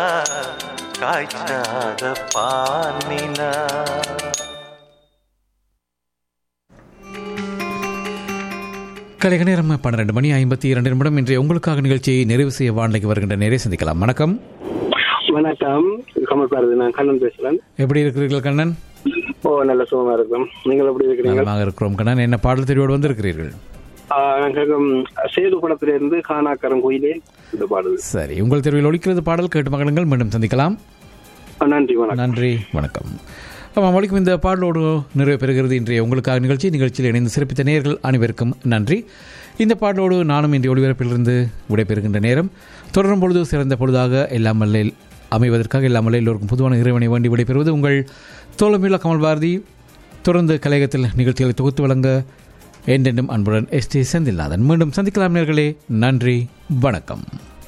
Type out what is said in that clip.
காய்ச்சாத பானிலா கலைக நேரம் பன்னிரண்டு மணி ஐம்பத்தி இரண்டு நிமிடம் இன்றைய உங்களுக்காக நிகழ்ச்சியை நிறைவு செய்ய வானிலைக்கு வருகின்ற நேரே சந்திக்கலாம் வணக்கம் வணக்கம் கமல் பாரதி நான் கண்ணன் பேசுறேன் எப்படி இருக்கிறீர்கள் கண்ணன் ஓ நல்ல சுகமா இருக்கும் நீங்கள் எப்படி இருக்கிறீங்க நலமாக இருக்கிறோம் கண்ணன் என்ன பாடல் தெரிவோடு வந்திருக்கிறீர்கள் ஆஹ் நான் கேட்கும் சேது படத்துல இருந்து காணாக்கரம் கோயிலே இந்த பாடுது சரி உங்கள் தெருவில் ஒழிக்கிறது பாடல் கேட்டு மகளுங்கள் மீண்டும் சந்திக்கலாம் நன்றி வணக்கம் நன்றி வணக்கம் ஆமாம் வலிக்கும் இந்த பாடலோடு நிறைவு பெறுகிறது இன்றைய உங்களுக்காக நிகழ்ச்சி நிகழ்ச்சியில் இணைந்து சிறப்பித்த நேயர்கள் அனைவருக்கும் நன்றி இந்த பாடலோடு நானும் இன்றைய ஒளிபரப்பிலிருந்து விடைபெறுகின்ற நேரம் தொடரும் பொழுது சிறந்த பொழுதாக எல்லாம் வல்ல அமைவதற்காக எல்லாம் வல்ல எல்லோருக்கும் பொதுவான இறைவனை வேண்டி விடைபெறுவது உங்கள் தோழமையுள்ள கமல் பாரதி தொடர்ந்து கலையகத்தில் நிகழ்ச்சிகளை தொகுத்து வழங்க என்றென்றும் அன்புடன் எஸ் டி செந்தில்நாதன் மீண்டும் சந்திக்கலாம் நேர்களே நன்றி வணக்கம்